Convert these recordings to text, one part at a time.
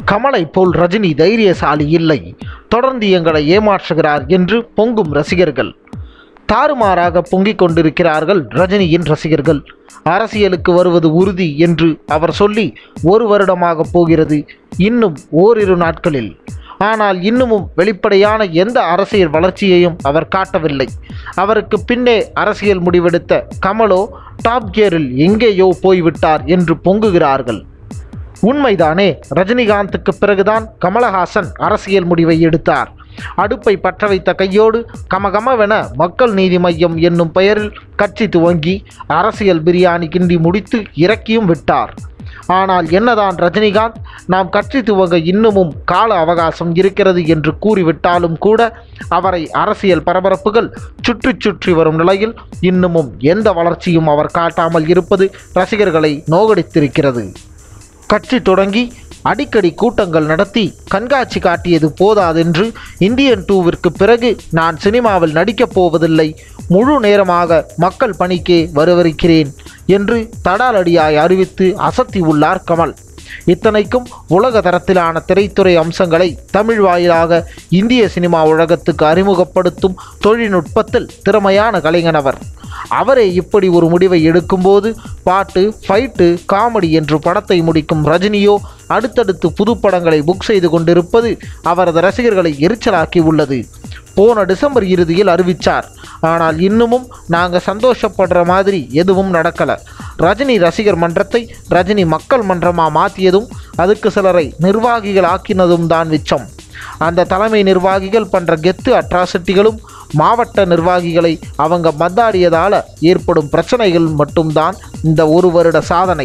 கமலை போல் ரஜினி தைரியசாலி இல்லை தொடர்ந்து எங்களை ஏமாற்றுகிறார் என்று பொங்கும் ரசிகர்கள் தாறுமாறாக பொங்கிக் கொண்டிருக்கிறார்கள் ரஜினியின் ரசிகர்கள் அரசியலுக்கு வருவது உறுதி என்று அவர் சொல்லி ஒரு வருடமாக போகிறது இன்னும் ஓரிரு நாட்களில் ஆனால் இன்னமும் வெளிப்படையான எந்த அரசியல் வளர்ச்சியையும் அவர் காட்டவில்லை அவருக்கு பின்னே அரசியல் முடிவெடுத்த கமலோ டாப் கியரில் எங்கேயோ போய்விட்டார் என்று பொங்குகிறார்கள் உண்மைதானே ரஜினிகாந்துக்கு பிறகுதான் கமலஹாசன் அரசியல் முடிவை எடுத்தார் அடுப்பை பற்ற வைத்த கையோடு கமகமவென மக்கள் நீதி மையம் என்னும் பெயரில் கட்சி துவங்கி அரசியல் பிரியாணி கிண்டி முடித்து இறக்கியும் விட்டார் ஆனால் என்னதான் ரஜினிகாந்த் நாம் கட்சி துவங்க இன்னமும் கால அவகாசம் இருக்கிறது என்று கூறிவிட்டாலும் கூட அவரை அரசியல் பரபரப்புகள் சுற்றி சுற்றி வரும் நிலையில் இன்னமும் எந்த வளர்ச்சியும் அவர் காட்டாமல் இருப்பது ரசிகர்களை நோகடித்திருக்கிறது கட்சி தொடங்கி அடிக்கடி கூட்டங்கள் நடத்தி கண்காட்சி காட்டியது போதாதென்று இந்தியன் டூவிற்கு பிறகு நான் சினிமாவில் நடிக்கப் போவதில்லை முழு நேரமாக மக்கள் பணிக்கே வரவிருக்கிறேன் என்று தடாலடியாய் அறிவித்து அசத்தி உள்ளார் கமல் இத்தனைக்கும் உலக தரத்திலான திரைத்துறை அம்சங்களை தமிழ் வாயிலாக இந்திய சினிமா உலகத்துக்கு அறிமுகப்படுத்தும் தொழில்நுட்பத்தில் திறமையான கலைஞனவர் அவரே இப்படி ஒரு முடிவை எடுக்கும்போது பாட்டு ஃபைட்டு காமெடி என்று படத்தை முடிக்கும் ரஜினியோ அடுத்தடுத்து புது படங்களை புக் செய்து கொண்டிருப்பது அவரது ரசிகர்களை எரிச்சலாக்கி உள்ளது போன டிசம்பர் இறுதியில் அறிவித்தார் ஆனால் இன்னமும் நாங்கள் சந்தோஷப்படுற மாதிரி எதுவும் நடக்கலை ரஜினி ரசிகர் மன்றத்தை ரஜினி மக்கள் மன்றமாக மாற்றியதும் அதுக்கு சிலரை நிர்வாகிகள் ஆக்கினதும் தான் மிச்சம் அந்த தலைமை நிர்வாகிகள் பண்ணுற கெத்து அட்ராசிட்டிகளும் மாவட்ட நிர்வாகிகளை அவங்க மத்தாடியதால் ஏற்படும் பிரச்சனைகள் மட்டும்தான் இந்த ஒரு வருட சாதனை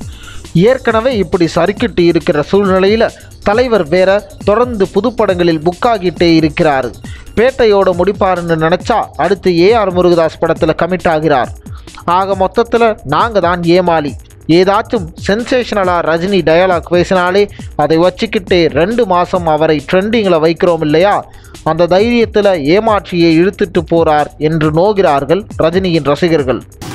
ஏற்கனவே இப்படி சறுக்கிட்டு இருக்கிற சூழ்நிலையில் தலைவர் வேற தொடர்ந்து புதுப்படங்களில் புக்காகிட்டே இருக்கிறார் பேட்டையோட முடிப்பாருன்னு நினச்சா அடுத்து ஏஆர் முருகதாஸ் படத்தில் கமிட் ஆகிறார் ஆக மொத்தத்தில் நாங்கள் தான் ஏமாளி ஏதாச்சும் சென்சேஷனலாக ரஜினி டயலாக் பேசினாலே அதை வச்சுக்கிட்டே ரெண்டு மாதம் அவரை ட்ரெண்டிங்கில் வைக்கிறோம் இல்லையா அந்த தைரியத்தில் ஏமாற்றியை இழுத்துட்டு போறார் என்று நோகிறார்கள் ரஜினியின் ரசிகர்கள்